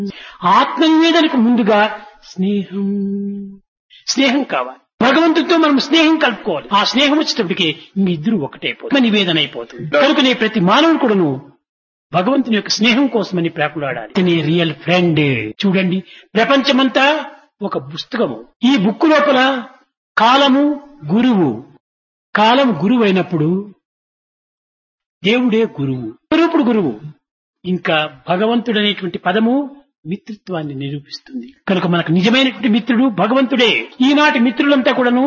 ఆత్మనివేదనకు ముందుగా స్నేహం స్నేహం కావాలి భగవంతుడితో మనం స్నేహం కలుపుకోవాలి ఆ స్నేహం వచ్చేటప్పటికి మీ ఇద్దరు ఒకటైపోతుంది నివేదన అయిపోతుంది కనుకనే ప్రతి మానవుడు కూడాను భగవంతుని యొక్క స్నేహం కోసమని ప్రాకులాడాలి ఇతని రియల్ ఫ్రెండ్ చూడండి ప్రపంచమంతా ఒక పుస్తకము ఈ బుక్ లోపల కాలము గురువు కాలం గురువు అయినప్పుడు దేవుడే గురువు స్వరూపుడు గురువు ఇంకా భగవంతుడు అనేటువంటి పదము మిత్రత్వాన్ని నిరూపిస్తుంది కనుక మనకు నిజమైనటువంటి మిత్రుడు భగవంతుడే ఈనాటి మిత్రులంతా కూడాను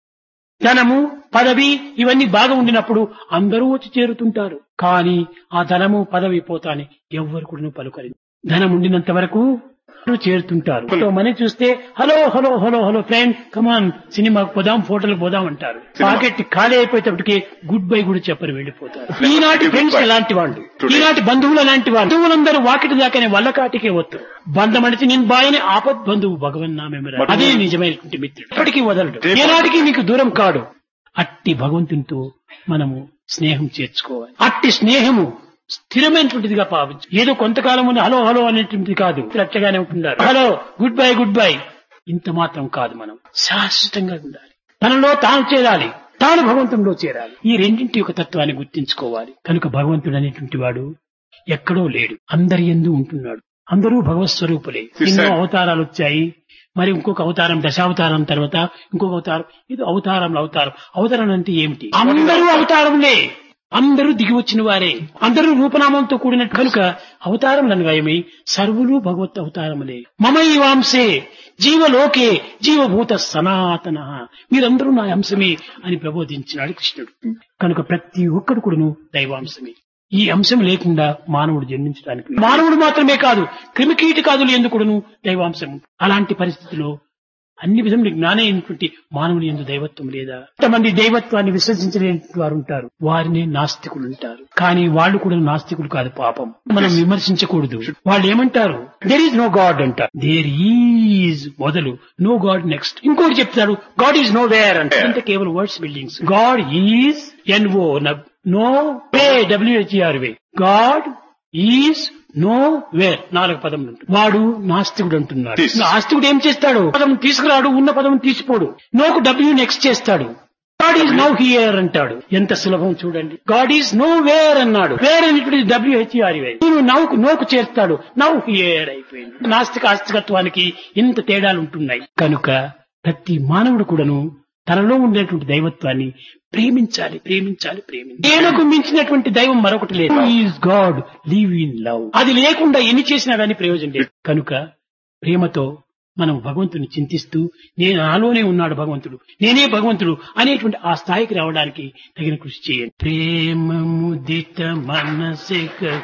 ధనము పదవి ఇవన్నీ బాగా ఉండినప్పుడు అందరూ వచ్చి చేరుతుంటారు కానీ ఆ ధనము పదవి పోతాని ఎవ్వరు కూడా పలుకరి ధనం ఉండినంత వరకు చేరుతుంటారు సో మనం చూస్తే hello hello hello hello friend come on సినిమాకు పోదాం ఫోటోలకు పోదాం అంటారు పాకెట్ ఖాళీ అయిపోయేటప్పటికి గుడ్ బై కూడా చెప్పరు వెళ్ళిపోతారు ఈనాటి ఫ్రెండ్స్ ఎలాంటి వాళ్ళు ఈనాటి బంధువులు అలాంటి వాళ్ళు బంధువులందరూ వాకిటి దాకానే వల్లకాటికే వస్తారు బంధం అడిచి నేను బాయని ఆపద్ బంధువు భగవన్ నామెమరా అదే నిజమైనటువంటి మిత్రుడు ఎప్పటికీ వదలడు ఏనాటికి నీకు దూరం కాడు అట్టి భగవంతునితో మనము స్నేహం చేర్చుకోవాలి అట్టి స్నేహము స్థిరమైనటువంటిదిగా భావించు ఏదో కొంతకాలం ఉన్న హలో హలో అనేటువంటిది కాదు అట్టగానే ఉంటున్నారు hello goodbye goodbye ఇంత మాత్రం కాదు మనం శాశ్వతంగా ఉండాలి తనలో తాను చేరాలి తాను భగవంతునిలో చేరాలి ఈ రెండింటి యొక్క తత్వాన్ని గుర్తించుకోవాలి కనుక భగవంతుడు అనేటువంటి వాడు ఎక్కడో లేడు అందరి ఎందు ఉంటున్నాడు అందరూ భగవత్ స్వరూపులే ఎన్నో అవతారాలు వచ్చాయి మరి ఇంకొక అవతారం దశావతారం తర్వాత ఇంకొక అవతారం ఇది అవతారంలో అవతారం అవతారం అంటే ఏమిటి అందరూ అవతారంలే అందరూ దిగి వచ్చిన వారే అందరూ రూపనామంతో కూడిన కనుక అవతారములను వయమై సర్వులు భగవత్ అవతారములే మమ ఈ వాంసే జీవలోకే జీవభూత సనాతన మీరందరూ నా అంశమే అని ప్రబోధించినాడు కృష్ణుడు కనుక ప్రతి ఒక్కడు కూడాను దైవాంశమే ఈ అంశం లేకుండా మానవుడు జన్మించడానికి మానవుడు మాత్రమే కాదు క్రిమికీటకాదులు ఎందుకుడును దైవాంశం అలాంటి పరిస్థితిలో అన్ని విధములు జ్ఞానమైనటువంటి మానవుని ఎందు దైవత్వం లేదా కొంతమంది దైవత్వాన్ని విశ్వసించలేని వారు ఉంటారు వారిని నాస్తికులు ఉంటారు కానీ వాళ్ళు కూడా నాస్తికులు కాదు పాపం మనం విమర్శించకూడదు వాళ్ళు ఏమంటారు దేర్ ఈజ్ నో గాడ్ అంటారు దేర్ ఈజ్ మొదలు నో గాడ్ నెక్స్ట్ ఇంకోటి చెప్తారు గాడ్ ఈజ్ నో వేర్ అంటారు అంటే కేవలం words buildings God is N O no way W H R way God is no where నాలుగు పదం వాడు నాస్తికుడు అంటున్నాడు నాస్తికుడు ఏం చేస్తాడు పదం తీసుకురాడు ఉన్న పదం తీసిపోడు నోకు డబ్ల్యూ నెక్స్ట్ చేస్తాడు గాడ్ ఈజ్ నో హియర్ అంటాడు ఎంత సులభం చూడండి గాడ్ ఈజ్ నో వేర్ అన్నాడు వేర్ అనేటువంటి డబ్ల్యూహెచ్ఆర్ నేను నవ్వుకు నోకు చేస్తాడు నవ్ హియర్ అయిపోయింది నాస్తిక ఆస్తికత్వానికి ఇంత తేడాలు ఉంటున్నాయి కనుక ప్రతి మానవుడు కూడాను తనలో ఉండేటువంటి దైవత్వాన్ని ప్రేమించాలి ప్రేమించాలి ప్రేమించాలి ప్రేమకు మించినటువంటి దైవం మరొకటి లేదు is God live in love అది లేకుండా ఎన్ని చేసినా గానీ ప్రయోజనం లేదు కనుక ప్రేమతో మనం భగవంతుని చింతిస్తూ నేను నాలోనే ఉన్నాడు భగవంతుడు నేనే భగవంతుడు అనేటువంటి ఆ స్థాయికి రావడానికి తగిన కృషి చేయండి ప్రేమ ముదిత మనసిక